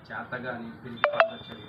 చేతగాని పిరికి పనుల చర్య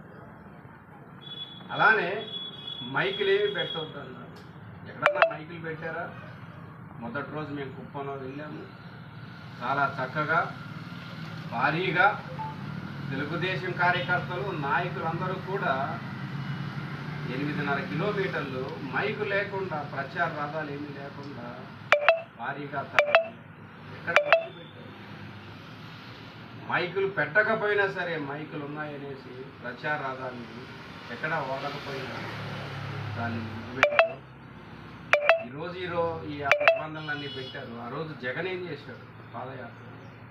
అలానే మైకులు ఏమి పెట్టవద్దు అన్నారు ఎక్కడన్నా మైకులు పెట్టారా మొదటి రోజు మేము కుప్పంలో వెళ్ళాము చాలా చక్కగా భారీగా తెలుగుదేశం కార్యకర్తలు నాయకులందరూ కూడా ఎనిమిదిన్నర కిలోమీటర్లు మైకు లేకుండా ప్రచార రథాలు ఏమీ లేకుండా భారీగా తరలి ఎక్కడ మైకులు పెట్టారు మైకులు పెట్టకపోయినా సరే మైకులు ఉన్నాయనేసి ప్రచార రథాన్ని ఎక్కడ వాడకపోయినా దాన్ని ముగిపెట్టారు ఈరోజు ఈరో ఈ ఆ నిబంధనలన్నీ పెట్టారు ఆ రోజు జగన్ ఏం చేశాడు పాదయాత్ర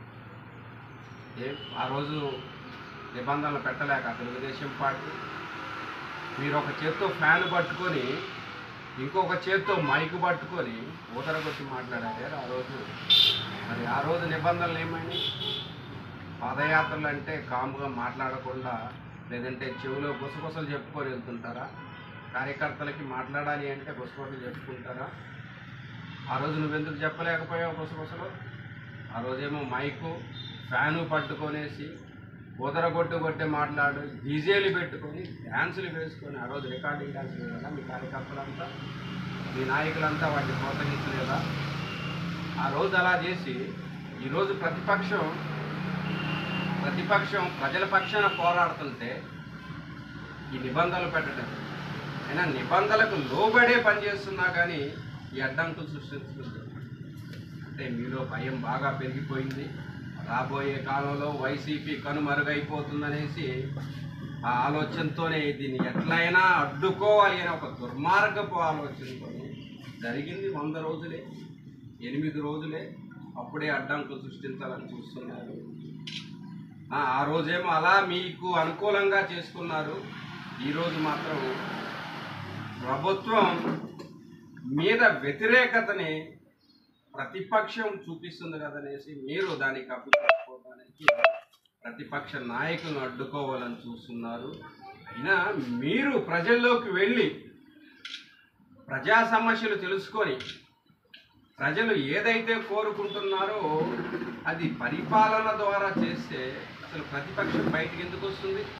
ఏ ఆ రోజు నిబంధనలు పెట్టలేక తెలుగుదేశం పార్టీ మీరు ఒక చేత్తో ఫ్యాన్ పట్టుకొని ఇంకొక చేత్తో మైకు పట్టుకొని ఊదరగొట్టి మాట్లాడారు ఆ రోజు మరి ఆ రోజు నిబంధనలు ఏమైనాయి పాదయాత్రలు అంటే కాముగా మాట్లాడకుండా లేదంటే చెవిలో గుసగుసలు చెప్పుకొని వెళ్తుంటారా కార్యకర్తలకి మాట్లాడాలి అంటే గుసగుసలు చెప్పుకుంటారా ఆ రోజు నువ్వెందుకు చెప్పలేకపోయావు గుసగుసలు ఆ రోజేమో మైకు ఫ్యాను పట్టుకొనేసి ఉదరగొట్టు కొట్టి మాట్లాడు డీజేలు పెట్టుకొని డ్యాన్సులు వేసుకొని ఆ రోజు రికార్డింగ్ డ్యాన్స్ వేయాలా మీ కార్యకర్తలంతా మీ నాయకులంతా వాటిని ప్రోత్సహించలేదా ఆ రోజు అలా చేసి ఈరోజు ప్రతిపక్షం ప్రతిపక్షం ప్రజల పక్షాన పోరాడుతుంటే ఈ నిబంధనలు పెట్టడం అయినా నిబంధనలకు లోబడే పనిచేస్తున్నా కానీ ఈ అడ్డంకులు సృష్టిస్తుంది అంటే మీలో భయం బాగా పెరిగిపోయింది రాబోయే కాలంలో వైసీపీ కనుమరుగైపోతుందనేసి ఆ ఆలోచనతోనే దీన్ని ఎట్లయినా అడ్డుకోవాలి అనే ఒక దుర్మార్గపు ఆలోచనతో జరిగింది వంద రోజులే ఎనిమిది రోజులే అప్పుడే అడ్డంకులు సృష్టించాలని చూస్తున్నారు ఆ ఆ రోజేమో అలా మీకు అనుకూలంగా చేసుకున్నారు ఈరోజు మాత్రం ప్రభుత్వం మీద వ్యతిరేకతని ప్రతిపక్షం చూపిస్తుంది కదనేసి మీరు దాన్ని కప్పిపుచ్చుకోవడానికి ప్రతిపక్ష నాయకులను అడ్డుకోవాలని చూస్తున్నారు అయినా మీరు ప్రజల్లోకి వెళ్ళి ప్రజా సమస్యలు తెలుసుకొని ప్రజలు ఏదైతే కోరుకుంటున్నారో అది పరిపాలన ద్వారా చేస్తే అసలు ప్రతిపక్షం బయటికి ఎందుకు వస్తుంది